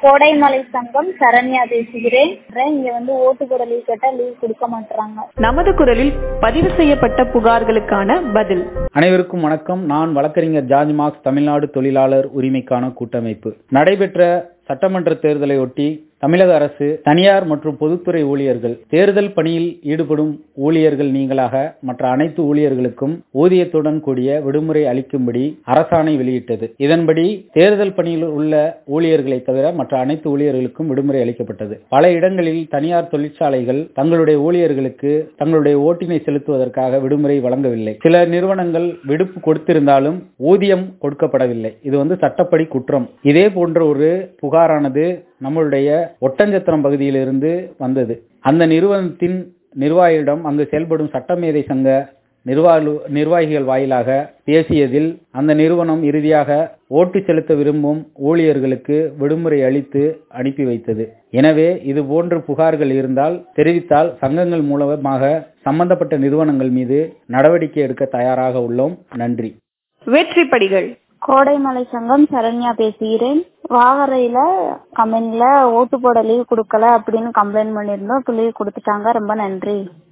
கோடைமலை சங்கம் சரண்யா பேசுகிறேன் இங்க வந்து ஓட்டு போட லீவ் கேட்டா லீவ் கொடுக்க மாட்டாங்க நமது குரலில் பதிவு செய்யப்பட்ட புகார்களுக்கான பதில் அனைவருக்கும் வணக்கம் நான் வழக்கறிஞர் ஜார்ஜ் மார்க்ஸ் தமிழ்நாடு தொழிலாளர் உரிமைக்கான கூட்டமைப்பு நடைபெற்ற சட்டமன்ற தேர்தலை ஒட்டி தமிழக அரசு தனியார் மற்றும் பொதுத்துறை ஊழியர்கள் தேர்தல் பணியில் ஈடுபடும் ஊழியர்கள் நீங்களாக மற்ற அனைத்து ஊழியர்களுக்கும் ஊதியத்துடன் கூடிய விடுமுறை அளிக்கும்படி அரசாணை வெளியிட்டது இதன்படி தேர்தல் பணியில் உள்ள ஊழியர்களை தவிர மற்ற அனைத்து ஊழியர்களுக்கும் விடுமுறை அளிக்கப்பட்டது பல இடங்களில் தனியார் தொழிற்சாலைகள் தங்களுடைய ஊழியர்களுக்கு தங்களுடைய ஓட்டினை செலுத்துவதற்காக விடுமுறை வழங்கவில்லை சில நிறுவனங்கள் விடுப்பு கொடுத்திருந்தாலும் ஊதியம் கொடுக்கப்படவில்லை இது வந்து சட்டப்படி குற்றம் இதே போன்ற ஒரு புகாரானது நம்மளுடைய ஒட்டஞ்சத்திரம் பகுதியிலிருந்து வந்தது அந்த நிறுவனத்தின் நிர்வாகியிடம் அங்கு செயல்படும் சட்டமேதை சங்க நிர்வாக நிர்வாகிகள் வாயிலாக பேசியதில் அந்த நிறுவனம் இறுதியாக ஓட்டு செலுத்த விரும்பும் ஊழியர்களுக்கு விடுமுறை அளித்து அனுப்பி வைத்தது எனவே இது போன்ற புகார்கள் இருந்தால் தெரிவித்தால் சங்கங்கள் மூலமாக சம்பந்தப்பட்ட நிறுவனங்கள் மீது நடவடிக்கை எடுக்க தயாராக உள்ளோம் நன்றி வெற்றி படிகள் கோடைமலை சங்கம் சரண்யா பேசுகிறேன் வாகரையில கம்பெனில ஓட்டு போட லீவ் கொடுக்கல அப்படின்னு கம்ப்ளைண்ட் பண்ணியிருந்தோம் இப்போ லீவ் கொடுத்துட்டாங்க ரொம்ப நன்றி